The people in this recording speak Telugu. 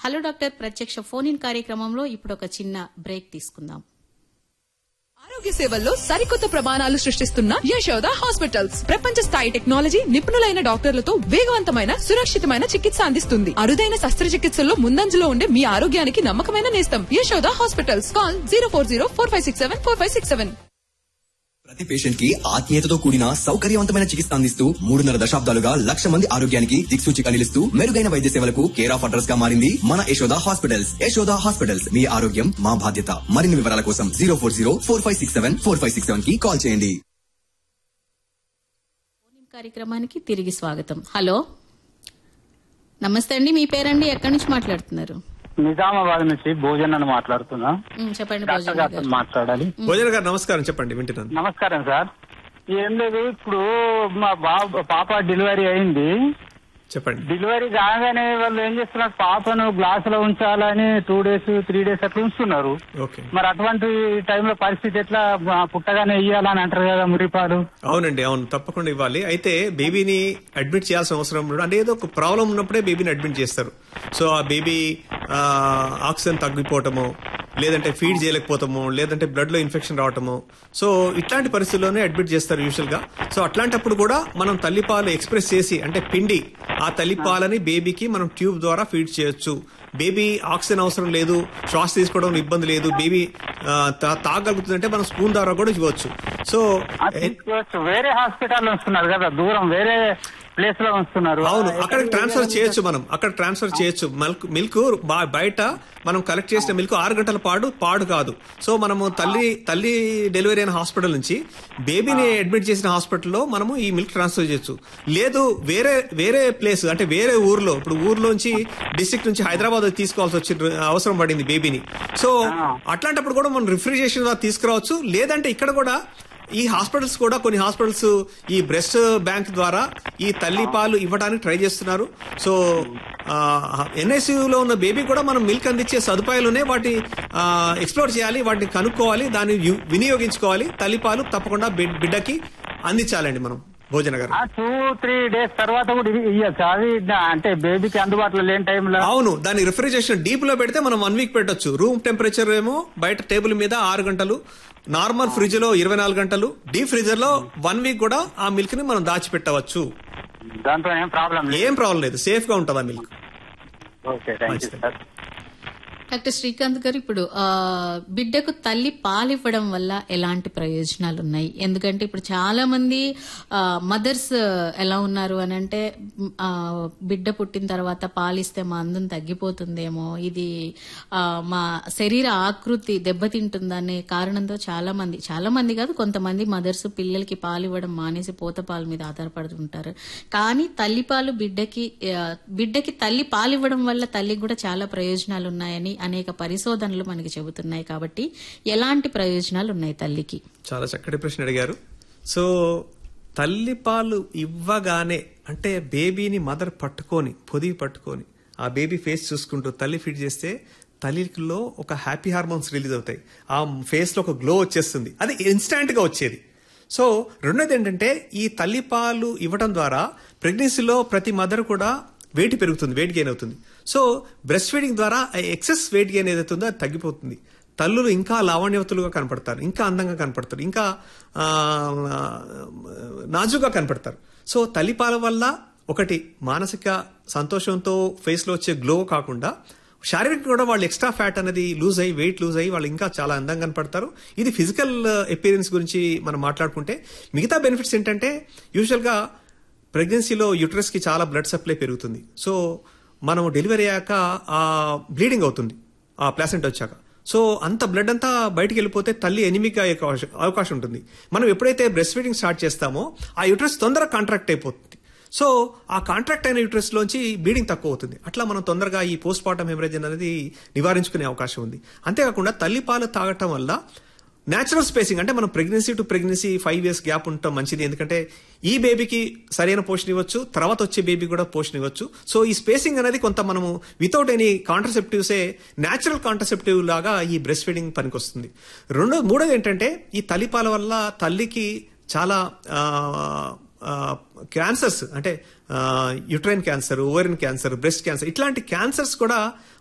హలో డాక్టర్ ప్రత్యక్ష ఫోన్ ఇన్ కార్యక్రమంలో ఇప్పుడు ఒక చిన్న బ్రేక్ తీసుకుందాం ఆరోగ్య సేవల్లో సరికొత్త ప్రమాణాలు సృష్టిస్తున్న యశోద హాస్పిటల్స్ ప్రపంచ స్థాయి టెక్నాలజీ నిపుణులైన డాక్టర్లతో వేగవంతమైన సురక్షితమైన చికిత్స అందిస్తుంది అరుదైన శస్త్రచికిత్సల్లో ముందంజలో ఉండే మీ ఆరోగ్యానికి నమ్మకమైన నేస్తం Yashoda hospitals call zero four zero four five six seven four five six seven ప్రతి పేషెంట్ కి ఆత్మీయతతో కూడిన సౌకర్యవంతమైన చికిత్స అందిస్తూ మూడున్నర దశాబ్దాలుగా లక్ష మంది ఆరోగ్యానికి దిక్సూచిగా నిలుస్తూ మెరుగైన వైద్య సేవలకు కేర్ ఆఫ్ అడ్రస్ గా మారింది మన యశోద హాస్పిటల్స్ యశోద హాస్పిటల్స్ మీ ఆరోగ్యం మా బాధ్యత మరిన్ని వివరాల కోసం zero four zero four five six seven four five six seven కి కాల్ చేయండి ఫోన్ ఇన్ కార్యక్రమానికి తిరిగి స్వాగతం హలో నమస్తే అండి మీ పేరండి ఎక్కడి నుంచి మాట్లాడుతున్నారు నిజామాబాద్ నుంచి భోజన్ అని మాట్లాడుతున్నా ఉమ్, చెప్పండి డాక్టర్ భోజన గారితో గారు మాట్లాడాలి భోజన గారు నమస్కారం చెప్పండి వింటున్నాను నమస్కారం సార్ ఏం లేదు ఇప్పుడు మా బాబు పాప డెలివరీ అయింది చెప్పండి డెలివరీ కాగానే వాళ్ళు ఏం చేస్తున్నారు పాపను గ్లాస్ లో ఉంచాలని టూ డేస్ త్రీ డేస్ అట్లా ఉంచుతున్నారు ఓకే మరి అటువంటి టైంలో పరిస్థితి ఎట్లా ఆ, పుట్టగానే ఇయ్యాలని అంటారు కదా మురిపాలు అవునండి అవును తప్పకుండా ఇవ్వాలి అయితే బేబీని అడ్మిట్ చేయాల్సిన అవసరం ఉండదు అంటే ఏదో ఒక ప్రాబ్లం ఉన్నప్పుడే బేబీని అడ్మిట్ చేస్తారు సో ఆ బేబీ ఆ, ఆక్సిజన్ తగ్గిపోవటము లేదంటే ఫీడ్ చేయలేకపోతాము లేదంటే బ్లడ్ లో ఇన్ఫెక్షన్ రావటము సో ఇట్లాంటి పరిస్థితుల్లోనే అడ్మిట్ చేస్తారు యూజువల్ గా సో అట్లాంటప్పుడు కూడా మనం తల్లిపాలు ఎక్స్ప్రెస్ చేసి అంటే పిండి ఆ తల్లిపాలని బేబీకి మనం ట్యూబ్ ద్వారా ఫీడ్ చేయొచ్చు బేబీ ఆక్సిజన్ అవసరం లేదు శ్వాస తీసుకోవడం ఇబ్బంది లేదు బేబీ తాగలుగుతుందంటే మనం స్పూన్ ద్వారా కూడా ఇవ్వచ్చు సో అది తీసుకోవచ్చు వేరే హాస్పిటల్ ఉంచుతున్నారు కదా దూరం వేరే ప్లేస్ లో ఉంచుతున్నారు అవును అక్కడికి ట్రాన్స్ఫర్ చేయొచ్చు మనం అక్కడ ట్రాన్స్ఫర్ చేయొచ్చు మిల్క్ మిల్క్ బా- బయట మనం కలెక్ట్ చేసిన మిల్క్ ఆరు గంటల పాడు పాడు కాదు సో మనము తల్లి తల్లి డెలివరీ అయిన హాస్పిటల్ నుంచి బేబీని అడ్మిట్ చేసిన హాస్పిటల్లో మనము ఈ మిల్క్ ట్రాన్స్ఫర్ చేయొచ్చు లేదు వేరే వేరే ప్లేస్ అంటే వేరే ఊర్లో ఇప్పుడు ఊర్లోంచి డిస్ట్రిక్ట్ నుంచి హైదరాబాద్ తీసుకోవాల్సి వచ్చిన అవసరం పడింది బేబీని సో అట్లాంటప్పుడు కూడా మనం రిఫ్రిజిరేషన్ ద్వారా తీసుకురావచ్చు లేదంటే ఇక్కడ కూడా ఈ హాస్పిటల్స్ కూడా కొన్ని హాస్పిటల్స్ ఈ బ్రెస్ట్ బ్యాంక్ ద్వారా ఈ తల్లి పాలు ఇవ్వడానికి ట్రై చేస్తున్నారు సో ఎన్ఐసియులో ఉన్న బేబీ కూడా మనం మిల్క్ అందించే సదుపాయాలునే వాటి ఎక్స్ప్లోర్ చేయాలి వాటిని కనుక్కోవాలి దాన్ని యు- వినియోగించుకోవాలి తల్లిపాలు తప్పకుండా బిడ్- బిడ్డకి అందించాలండి మనం భోజన గారు టూ త్రీ డేస్ తర్వాత కూడా ఇయ్యచ్చు అది దా- అంటే బేబీకి అందుబాటులో లేని టైంలో అవును దాని రిఫ్రిజరేషన్ డీప్ లో పెడితే మనం వన్ వీక్ పెట్టొచ్చు రూమ్ టెంపరేచర్ ఏమో బయట టేబుల్ మీద ఆరు గంటలు నార్మల్ ఫ్రిడ్జ్ లో ఇరవై నాలుగు గంటలు డీప్ ఫ్రీజర్ లో వన్ వీక్ కూడా ఆ మిల్క్ ని మనం దాచిపెట్టవచ్చు దాంతో ఏం ప్రాబ్లం లేదు ఏం ప్రాబ్లం లేదు సేఫ్ గా ఉంటుంది ఆ milk okay thank you sir doctor Srikanth garu ఇప్పుడు ఆ, బిడ్డకు తల్లి పాలివ్వడం వల్ల ఎలాంటి ప్రయోజనాలు ఉన్నాయి ఎందుకంటే ఇప్పుడు చాలా మంది మదర్స్ ఎలా ఉన్నారు అని అంటే మ్, ఆ, బిడ్డ పుట్టిన తర్వాత పాలిస్తే మా అందం తగ్గిపోతుందేమో ఇది ఆ, మా శరీర ఆకృతి దెబ్బతింటుందనే కారణంతో చాలా మంది చాలా మంది కాదు కొంతమంది మదర్స్ పిల్లలకి పాలు ఇవ్వడం మానేసి పోత పాల మీద ఆధారపడుతుంటారు కానీ తల్లిపాలు బిడ్డకి ఆ, బిడ్డకి తల్లి పాలు ఇవ్వడం వల్ల తల్లికి కూడా చాలా ప్రయోజనాలు ఉన్నాయని అనేక పరిశోధనలు మనకి చెబుతున్నాయి కాబట్టి ఎలాంటి ప్రయోజనాలు ఉన్నాయి తల్లికి చాలా చక్కటి ప్రశ్న అడిగారు సో తల్లిపాలు ఇవ్వగానే అంటే బేబీని మదర్ పట్టుకొని పొదివి పట్టుకొని ఆ బేబీ ఫేస్ చూసుకుంటూ తల్లి ఫీడ్ చేస్తే తల్లిలో ఒక హ్యాపీ హార్మోన్స్ రిలీజ్ అవుతాయి ఆ ఫేస్ లో ఒక గ్లో వచ్చేస్తుంది అది ఇన్స్టాంట్ గా వచ్చేది సో రెండోది ఏంటంటే ఈ తల్లిపాలు ఇవ్వడం ద్వారా ప్రెగ్నెన్సీలో ప్రతి మదర్ కూడా వెయిట్ పెరుగుతుంది వెయిట్ గెయిన్ అవుతుంది సో బ్రెస్ట్ ఫీడింగ్ ద్వారా ఎక్సెస్ వెయిట్ గెయిన్ ఏదైతే ఉందో అది తగ్గిపోతుంది తల్లులు ఇంకా లావణ్యవతులుగా కనపడతారు ఇంకా అందంగా కనపడతారు ఇంకా ఆ, నాజుగా కనపడతారు సో తల్లిపాల వల్ల ఒకటి మానసిక సంతోషంతో ఫేస్ లో వచ్చే గ్లో కాకుండా శారీరకంగా కూడా వాళ్ళు ఎక్స్ట్రా ఫ్యాట్ అనేది లూజ్ అయ్యి వెయిట్ లూజ్ అయ్యి వాళ్ళు ఇంకా చాలా అందంగా కనపడతారు ఇది ఫిజికల్ ఎపీరియన్స్ గురించి మనం మాట్లాడుకుంటే మిగతా బెనిఫిట్స్ ఏంటంటే యూజువల్ గా ప్రెగ్నెన్సీలో యుటరస్ కి చాలా బ్లడ్ సప్లై పెరుగుతుంది సో మనం డెలివరీ అయ్యాక ఆ బ్లీడింగ్ అవుతుంది ఆ ప్లాసెంట్ వచ్చాక సో అంత బ్లడ్ అంతా బయటికి వెళ్ళిపోతే తల్లి ఎనిమిక్ అయ్యే అవకాశం అవకాశం ఉంటుంది మనం ఎప్పుడైతే బ్రెస్ట్ ఫీడింగ్ స్టార్ట్ చేస్తామో ఆ యుటరస్ తొందరగా కాంట్రాక్ట్ అయిపోతుంది సో ఆ కాంట్రాక్ట్ అయిన యూట్రస్ లోంచి బ్లీడింగ్ తక్కువ అవుతుంది అట్లా మనం తొందరగా ఈ పోస్ట్ మార్టం హెమరేజ్ అనేది నివారించుకునే అవకాశం ఉంది అంతేకాకుండా తల్లిపాలు తాగటం వల్ల నేచురల్ స్పేసింగ్ అంటే మనం pregnancy to pregnancy five years gap ఉండటం మంచిది ఎందుకంటే ఈ బేబీకి సరైన పోషణ ఇవ్వచ్చు తర్వాత వచ్చే బేబీ కూడా పోషణ ఇవ్వచ్చు సో ఈ స్పేసింగ్ అనేది కొంత మనము వితౌట్ ఎనీ కాంట్రసెప్టివ్సే నేచురల్ కాంట్రసెప్టివ్ లాగా ఈ బ్రెస్ట్ ఫీడింగ్ పనికొస్తుంది రెండో మూడోది ఏంటంటే ఈ తల్లిపాల వల్ల తల్లికి చాలా క్యాన్సర్స్ అంటే uterine cancer ovarian cancer breast cancer ఇట్లాంటి క్యాన్సర్స్ కూడా